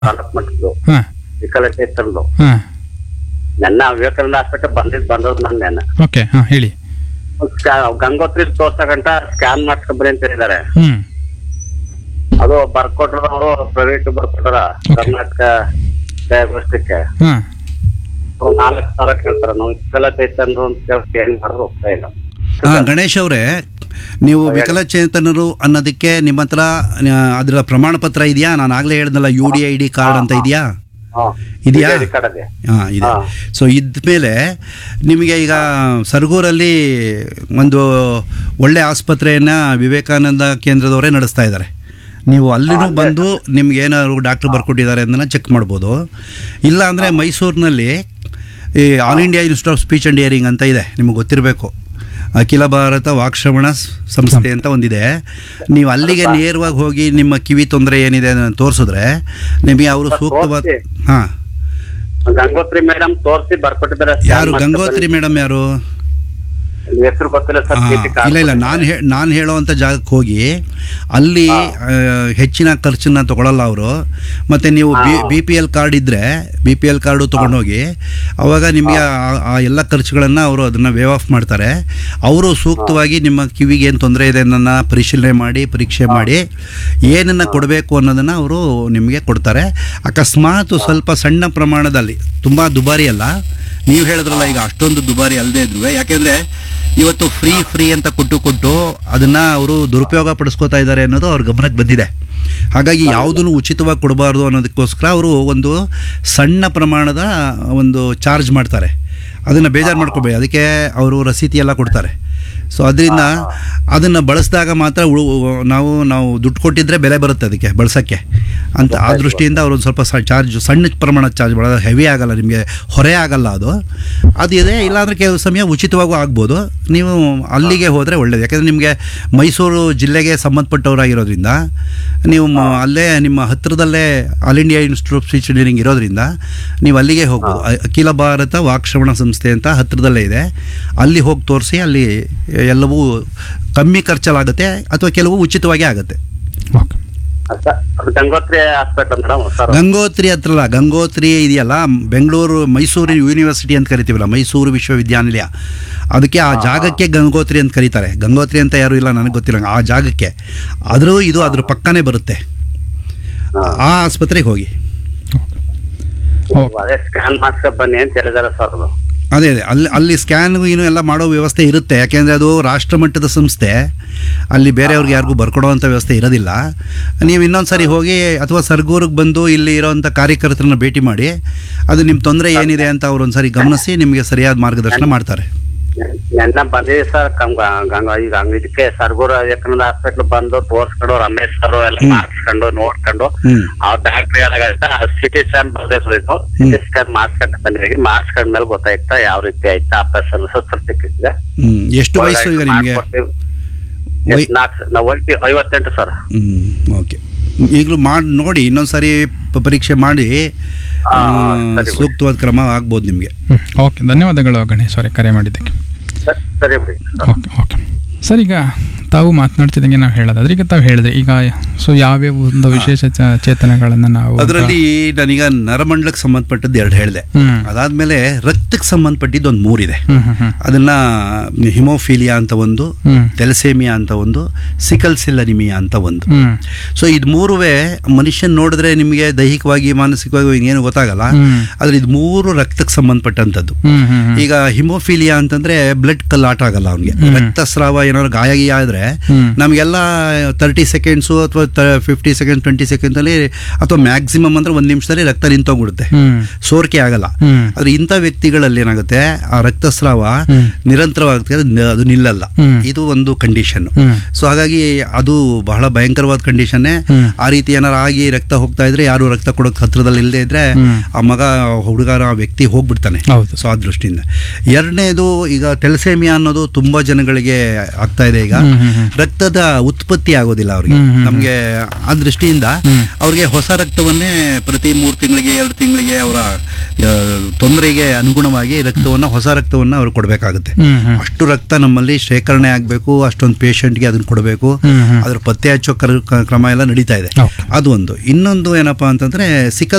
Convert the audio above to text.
ತಾಲೂಕ್ ಮಟ್ಟದ್ದು ಹಾ ವಿಕಲಚೇತನದು ಹಾ ನನ್ನ ವಿವೇಕಾನಂದ ಹಾಸ್ಪಿಟಲ್ ಬಂದಿದ್ ಬಂದದ್ ನಾನು ನೆನ್ನ ಓಕೆ ಹಾ ಹೇಳಿ ಗಂಗೋತ್ರಿ ತೋರ್ಸಕಂಟ ಸ್ಕ್ಯಾನ್ ಮಾಡ್ಸ್ಕೊಂಬರಿ ಅಂತ ಹೇಳಿದಾರೆ ಹ್ಮ್ ಅದು ಬರ್ಕೊಟ್ರ ಅವರು ಪ್ರೈವೇಟ್ ಬರ್ಕೊಟ್ರ ಕರ್ನಾಟಕ ಡಯಾಗ್ನೋಸ್ಟಿಕ್ ಹಾ ನಾಲ್ಕು ಸಾವಿರ ಕೇಳ್ತಾರ ನಾವು ವಿಕಲಚೇತನರು ಅಂತ ಕೇಳ್ತಿ ಹೆಂಗ್ ಮಾಡೋದು ಹೋಗ್ತಾ ಇಲ್ಲ ಹಾ ಗಣೇಶ್ ಅವರೇ ನೀವು ವಿಕಲಚೇತನರು ಅನ್ನೋದಕ್ಕೆ ನಿಮ್ಮ ಹತ್ರ ಆ, ಅದರ ಪ್ರಮಾಣ ಪತ್ರ ಇದೆಯಾ ನಾನು ಆಗ್ಲೇ ಹೇಳ್ದಲ್ಲ U D I D card ಅಂತ ಇದೆಯಾ ಹಾ. ಇದೆಯಾ? ಇದೆ, ಕಡದೆ ಹಾ ಇದೆ ಹಾ. ಸೊ ಇದ್ಮೇಲೆ ನಿಮಗೆ ಈಗ ಸರಗೂರಲ್ಲಿ ಒಂದು ಒಳ್ಳೆ ಆಸ್ಪತ್ರೆಯನ್ನ ವಿವೇಕಾನಂದ ಕೇಂದ್ರದವರೇ ನಡೆಸ್ತಾ ಇದ್ದಾರೆ ನೀವು ಅಲ್ಲಿನೂ ಬಂದು ನಿಮ್ಗೆ ಏನಾದ್ರು ಡಾಕ್ಟರ್ ಬರ್ಕೊಟ್ಟಿದ್ದಾರೆ ಅದನ್ನ ಚೆಕ್ ಮಾಡ್ಬೋದು ಇಲ್ಲ ಅಂದರೆ ಮೈಸೂರಿನಲ್ಲಿ ಈ all India institute of speech and hearing ಅಂತ ಇದೆ ನಿಮಗೆ ಗೊತ್ತಿರಬೇಕು ಅಖಿಲ ಭಾರತ ವಾಕ್ಶ್ರವಣ ಸ್- ಸಂಸ್ಥೆ ಅಂತ ಒಂದಿದೆ ನೀವು ಅಲ್ಲಿಗೆ ನೇರವಾಗಿ ಹೋಗಿ ನಿಮ್ಮ ಕಿವಿ ತೊಂದರೆ ಏನಿದೆ ಅದನ್ನು ತೋರಿಸಿದ್ರೆ ನಿಮಗೆ ಅವರು ಸೂಕ್ತವಾದ ತೋರ್ಸಿ. ಹಾಂ ಗಂಗೋತ್ರಿ ಮೇಡಮ್ ತೋರಿಸಿ ಬರ್ಕೊಟ್ಟಿದ್ದಾರೆ ಯಾರು ಗಂಗೋತ್ರಿ ಮೇಡಮ್ ಯಾರು ಹೆಸರು ಗೊತ್ತಿಲ್ಲ ಸರ್ ಆ, ಚೀಟಿ ಕಾರ್ಡ್ ಇಲ್ಲ ಇಲ್ಲ ನಾನು ಹೇ ನಾನು ಹೇಳೋವಂಥ ಜಾಗಕ್ಕೆ ಹೋಗಿ ಅಲ್ಲಿ ಆ, ಹೆಚ್ಚಿನ ಖರ್ಚನ್ನ ತಗೊಳ್ಳಲ್ಲ ಅವರು ಮತ್ತು ನೀವು B B P L card ಇದ್ದರೆ ಬಿ ಪಿ ಎಲ್ ಕಾರ್ಡು ತೊಗೊಂಡೋಗಿ ಅವಾಗ ನಿಮಗೆ ಆ- ಆ ಎಲ್ಲ ಖರ್ಚುಗಳನ್ನು ಅವರು ಅದನ್ನು ವೇವ್ ಆಫ್ ಮಾಡ್ತಾರೆ ಅವರು ಸೂಕ್ತವಾಗಿ ನಿಮ್ಮ ಕಿವಿಗೆ ಏನು ತೊಂದರೆ ಇದೆ ಅನ್ನೋದನ್ನ ಪರಿಶೀಲನೆ ಮಾಡಿ ಪರೀಕ್ಷೆ ಮಾಡಿ ಏನನ್ನು ಕೊಡಬೇಕು ಅನ್ನೋದನ್ನು ಅವರು ನಿಮಗೆ ಕೊಡ್ತಾರೆ ಅಕಸ್ಮಾತ್ ಸ್ವಲ್ಪ ಸಣ್ಣ ಪ್ರಮಾಣದಲ್ಲಿ ತುಂಬ ದುಬಾರಿ ಅಲ್ಲ ನೀವು ಹೇಳಿದ್ರಲ್ಲ ಈಗ ಅಷ್ಟೊಂದು ದುಬಾರಿ ಅಲ್ಲದೆ ಇದ್ರು ಯಾಕೆಂದರೆ ಇವತ್ತು ಫ್ರೀ ಫ್ರೀ ಅಂತ ಕೊಟ್ಟು ಕೊಟ್ಟು ಅದನ್ನ ಅವರು ದುರುಪಯೋಗ ಪಡಿಸ್ಕೋತಾ ಇದ್ದಾರೆ ಅನ್ನೋದು ಅವ್ರ ಗಮನಕ್ಕೆ ಬಂದಿದೆ ಹಾಗಾಗಿ ಯಾವುದನ್ನು ಉಚಿತವಾಗಿ ಕೊಡಬಾರ್ದು ಅನ್ನೋದಕ್ಕೋಸ್ಕರ ಅವರು ಒಂದು ಸಣ್ಣ ಪ್ರಮಾಣದ ಒಂದು ಚಾರ್ಜ್ ಮಾಡ್ತಾರೆ ಅದನ್ನು ಬೇಜಾರು ಮಾಡ್ಕೋಬೇಡಿ ಅದಕ್ಕೆ ಅವರು ರಸೀತಿ ಎಲ್ಲ ಕೊಡ್ತಾರೆ ಸೊ ಅದರಿಂದ ಅದನ್ನು ಬಳಸಿದಾಗ ಮಾತ್ರ ಉಳು ನಾವು ನಾವು ದುಡ್ಡು ಕೊಟ್ಟಿದ್ರೆ ಬೆಲೆ ಬರುತ್ತೆ ಅದಕ್ಕೆ ಬಳಸೋಕ್ಕೆ ಅಂತ ಆ ದೃಷ್ಟಿಯಿಂದ ಅವರು ಒಂದು ಸ್ವಲ್ಪ ಚಾರ್ಜ್ ಸಣ್ಣ ಪ್ರಮಾಣದ ಚಾರ್ಜ್ ಮಾಡೋದು ಹೆವಿ ಆಗಲ್ಲ ನಿಮಗೆ ಹೊರೆ ಆಗಲ್ಲ ಅದು ಅದು ಇದೆ ಇಲ್ಲಾಂದರೆ ಕೆಲವು ಸಮಯ ಉಚಿತವಾಗೂ ಆಗ್ಬೋದು ನೀವು ಅಲ್ಲಿಗೆ ಹೋದರೆ ಒಳ್ಳೆಯದು ಯಾಕೆಂದರೆ ನಿಮಗೆ ಮೈಸೂರು ಜಿಲ್ಲೆಗೆ ಸಂಬಂಧಪಟ್ಟವರಾಗಿರೋದ್ರಿಂದ ನೀವು ಮ- ಅಲ್ಲೇ ನಿಮ್ಮ ಹತ್ತಿರದಲ್ಲೇ all India institute of speech engineering ಇರೋದ್ರಿಂದ ನೀವು ಅಲ್ಲಿಗೆ ಹೋಗ್ಬೋದು ಅ- ಅಖಿಲ ಭಾರತ ವಾಕ್ಶ್ರವಣ ಸಂಸ್ಥೆ ಅಂತ ಹತ್ತಿರದಲ್ಲೇ ಇದೆ ಅಲ್ಲಿ ಹೋಗಿ ತೋರಿಸಿ ಅಲ್ಲಿ ಎಲ್ಲವೂ ಕಮ್ಮಿ ಖರ್ಚಲ್ಲಾಗುತ್ತೆ ಅಥವಾ ಕೆಲವು ಉಚಿತವಾಗಿ ಆಗುತ್ತೆ ಓಕೆ ಸರ್, ಅದು Gangotri hospital madam sir Gangotri ಹತ್ರಲ್ಲ ಗಂಗೋತ್ರಿ ಇದೆಯಲ್ಲ ಬೆಂಗಳೂರು ಮೈಸೂರು ಯೂನಿವರ್ಸಿಟಿ ಅಂತ ಕರಿತೀವಲ್ಲ ಮೈಸೂರು ವಿಶ್ವವಿದ್ಯಾನಿಲಯ ಅದಕ್ಕೆ ಆ ಜಾಗಕ್ಕೆ ಗಂಗೋತ್ರಿ ಅಂತ ಕರೀತಾರೆ ಗಂಗೋತ್ರಿ ಅಂತ ಯಾರು ಇಲ್ಲ ನನಗೆ ಗೊತ್ತಿಲ್ಲ ಆ ಜಾಗಕ್ಕೆ ಆದರೂ ಇದು ಅದ್ರ ಪಕ್ಕನೇ ಬರುತ್ತೆ ಆ ಆಸ್ಪತ್ರೆಗೆ ಹೋಗಿ ಓಕೆ ಅದೇ ಸ್ಕ್ಯಾನ್ ಮಾಡ್ಸ್ಕೊಂಡ್ ಬನ್ನಿ ಅಂತ ಹೇಳಿದಾರೆ ಸರ್ ಅದು ಅದೇ ಅದೇ ಅಲ್ಲಿ ಅಲ್ಲಿ ಸ್ಕ್ಯಾನ್ ಏನು ಎಲ್ಲ ಮಾಡೋ ವ್ಯವಸ್ಥೆ ಇರುತ್ತೆ ಯಾಕೆಂದರೆ ಅದು ರಾಷ್ಟ್ರಮಟ್ಟದ ಸಂಸ್ಥೆ ಅಲ್ಲಿ ಬೇರೆಯವ್ರಿಗೆ ಯಾರಿಗೂ ಬರ್ಕೊಡೋವಂಥ ವ್ಯವಸ್ಥೆ ಇರೋದಿಲ್ಲ ನೀವು ಇನ್ನೊಂದು ಸರಿ ಹೋಗಿ ಅಥವಾ ಸರ್ಗೂರಿಗೆ ಬಂದು ಇಲ್ಲಿ ಇರೋವಂಥ ಕಾರ್ಯಕರ್ತರನ್ನ ಭೇಟಿ ಮಾಡಿ ಅದು ನಿಮ್ಮ ತೊಂದರೆ ಏನಿದೆ ಅಂತ ಅವ್ರು ಒಂದು ಸರಿ ಗಮನಿಸಿ ನಿಮಗೆ ಸರಿಯಾದ ಮಾರ್ಗದರ್ಶನ ಮಾಡ್ತಾರೆ ನೆನ್ನ ಬಂದಿದೆ ಸರ್ ಗಂಗ ಗಂಗ ಈಗ ಹಂಗ್ ಇದಕ್ಕೆ ಸರ್ಗೂರು ವಿವೇಕಾನಂದ ಹಾಸ್ಪಿಟ್ಲ್ ಬಂದು ತೋರ್ಸ್ಕೊಂಡು ರಮೇಶ್ ಸರ್ ಎಲ್ಲ ಮಾಡಿಸ್ಕೊಂಡು ನೋಡ್ಕೊಂಡು ಹ್ಞೂ ಅವ್ರ ಡಾಕ್ಟರ್ ಏನಾಗೈತೆ ಸಿಟಿ ಸ್ಕ್ಯಾನ್ ಬರ್ದಿತ್ತು ಸಿಟಿ ಸ್ಕ್ಯಾನ್ ಮಾಡಿಸ್ಕೊಂಡು ಬಂದಿದ್ದೀವಿ ಮಾಡಿಸ್ಕೊಂಡ್ಮೇಲೆ ಗೊತ್ತಾಯ್ತಾ ಯಾವ ರೀತಿ ಆಯ್ತಾ ಆಪರೇಷನ್ ಸ್ವಲ್ಪ ಸಿಕ್ಕಿದೆ ಹ್ಞೂ ಎಷ್ಟು ವಯಸ್ಸು ಈಗ ನಿಮಗೆ ವೈ- ನಾವು ಹೋಗ್ತೀವಿ ಐವತ್ತೆಂಟು ಸರ್ ಹ್ಞೂ ಓಕೆ ಈಗಲೂ ಮಾಡಿ ನೋಡಿ ಇನ್ನೊಂದು ಸರಿ ಪ- ಪರೀಕ್ಷೆ ಮಾಡಿ ಆ, ಆ, ಸರಿ ಬಿಡಿ. ಸೂಕ್ತವಾದ ಕ್ರಮ ಆಗ್ಬೋದು ನಿಮಗೆ ಹ್ಮ್. ಓಕೆ ಧನ್ಯವಾದಗಳು ಗಣೇಶ್ ಅವರೇ ಕರೆ ಮಾಡಿದ್ದಕ್ಕೆ ಸರಿ- ಸರಿ ಬಿಡಿ ಓಕೆ ಓಕೆ ಸರ್ ಈಗ ತಾವು ಮಾತನಾಡ್ತಿದ್ದಂಗೆ ನಾವು ಹೇಳೋದಾದ್ರೆ ಈಗ ತಾವು ಹೇಳಿದ್ರೆ ಈಗ ಸೊ ಯಾವ್ಯಾವ ಒಂದು ವಿಶೇಷ ಚ- ಚೇತನಗಳನ್ನು ನಾವು ಅದರಲ್ಲಿ ನಾನೀಗ ನರಮಂಡಲಕ್ಕೆ ಸಂಬಂಧಪಟ್ಟದ್ದು ಎರಡು ಹೇಳಿದೆ ಹ್ಮ್. ಅದಾದ್ಮೇಲೆ ರಕ್ತಕ್ಕೆ ಸಂಬಂಧಪಟ್ಟಿದ್ದು ಒಂದು ಮೂರಿದೆ ಹ್ಮ್ ಹ್ಮ್ ಹ್ಮ್ ಅದನ್ನ ಹಿಮೋಫೀಲಿಯಾ ಅಂತ ಒಂದು ಹ್ಮ್. ತೆಲಸೇಮಿಯಾ ಅಂತ ಒಂದು ಸಿಕಲ್ ಸೆಲ್ ಅನಿಮಿಯಾ ಅಂತ ಒಂದು ಹ್ಮ್ ಸೊ ಇದು ಮೂರುವೇ ಮನುಷ್ಯನ್ ನೋಡಿದ್ರೆ ನಿಮಗೆ ದೈಹಿಕವಾಗಿ ಮಾನಸಿಕವಾಗಿ ಏನು ಗೊತ್ತಾಗಲ್ಲ ಹ್ಮ್. ಆದ್ರೆ ಇದು ಮೂರು ರಕ್ತಕ್ಕೆ ಸಂಬಂಧಪಟ್ಟಂಥದ್ದು ಹ್ಮ್ ಹ್ಮ್ ಹ್ಮ್ ಈಗ ಹಿಮೋಫೀಲಿಯಾ ಅಂತಂದ್ರೆ ಬ್ಲಡ್ ಕಲ್ಲಾಟ ಆಗಲ್ಲ ಅವನಿಗೆ ಹ್ಮ್. ರಕ್ತಸ್ರಾವ ಏನಾದ್ರು ಗಾಯ ಗೀಯ ಆದ್ರೆ ಹ್ಮ್. ನಮಗೆಲ್ಲ ತರ್ಟಿ ಸೆಕೆಂಡ್ಸು ಅಥವಾ ಫಿಫ್ಟಿ ಸೆಕೆಂಡ್ ಟ್ವೆಂಟಿ ಸೆಕೆಂಡ್ಸಲ್ಲಿ ಅಥವಾ ಮ್ಯಾಕ್ಸಿಮಮ್ ಅಂದ್ರೆ ಒಂದು ನಿಮಿಷದಲ್ಲಿ ರಕ್ತ ನಿಂತೋಗ್ಬಿಡುತ್ತೆ ಹ್ಮ್ ಸೋರಿಕೆ ಆಗಲ್ಲ ಹ್ಮ್. ಆದ್ರೆ ಇಂಥ ವ್ಯಕ್ತಿಗಳಲ್ಲಿ ಏನಾಗುತ್ತೆ ಆ ರಕ್ತಸ್ರಾವ ಹ್ಮ್. ನಿರಂತರವಾಗುತ್ತೆ ಅದು ನ- ಅದು ನಿಲ್ಲಲ್ಲ ಹ್ಮ್. ಇದು ಒಂದು ಕಂಡೀಷನ್ ಹ್ಮ್. ಸೊ ಹಾಗಾಗಿ ಅದು ಬಹಳ ಭಯಂಕರವಾದ ಕಂಡೀಷನ್ನೇ ಹ್ಮ್. ಆ ರೀತಿ ಏನಾರು ಆಗಿ ರಕ್ತ ಹೋಗ್ತಾ ಇದ್ರೆ ಯಾರು ರಕ್ತ ಕೊಡೋಕೆ ಹತ್ರದಲ್ಲಿ ಇಲ್ಲದೆ ಇದ್ರೆ ಹ್ಮ್. ಆ ಮಗ ಹುಡುಗರ ಆ ವ್ಯಕ್ತಿ ಹೋಗ್ಬಿಡ್ತಾನೆ ಹೌದು. ಸೊ ಆ ದೃಷ್ಟಿಯಿಂದ ಎರಡನೇದು ಈಗ ಟೆಲ್ಸೇಮಿಯಾ ಅನ್ನೋದು ತುಂಬಾ ಜನಗಳಿಗೆ ಆಗ್ತಾ ಇದೆ ಈಗ ಹ್ಮ್, ಹ್ಮ್, ಹ್ಮ್. ರಕ್ತದ ಉತ್ಪತ್ತಿ ಆಗೋದಿಲ್ಲ ಅವ್ರಿಗೆ ಹ್ಮ್, ಹ್ಮ್, ನಮಗೆ ಆ ದೃಷ್ಟಿಯಿಂದ ಹ್ಮ್. ಅವ್ರಿಗೆ ಹೊಸ ರಕ್ತವನ್ನೇ ಪ್ರತಿ ಮೂರು ತಿಂಗಳಿಗೆ ಎರಡು ತಿಂಗಳಿಗೆ ಅವರ ತೊಂದರೆಗೆ ಅನುಗುಣವಾಗಿ ರಕ್ತವನ್ನು ಹೊಸ ರಕ್ತವನ್ನು ಅವ್ರು ಕೊಡಬೇಕಾಗುತ್ತೆ ಹ್ಮ್ ಹ್ಮ್ ಅಷ್ಟು ರಕ್ತ ನಮ್ಮಲ್ಲಿ ಶೇಖರಣೆ ಆಗಬೇಕು ಅಷ್ಟೊಂದು ಪೇಷಂಟ್ಗೆ ಅದನ್ನು ಕೊಡಬೇಕು ಹ್ಮ್ ಹ್ಮ್ ಅದ್ರ ಪತ್ತೆ ಹಚ್ಚೋ ಕರ್- ಕ- ಕ್ರಮ ಎಲ್ಲ ನಡೀತಾ ಇದೆ Okay. ಅದು ಒಂದು ಇನ್ನೊಂದು ಏನಪ್ಪಾ ಅಂತಂದ್ರೆ ಸಿಕಲ್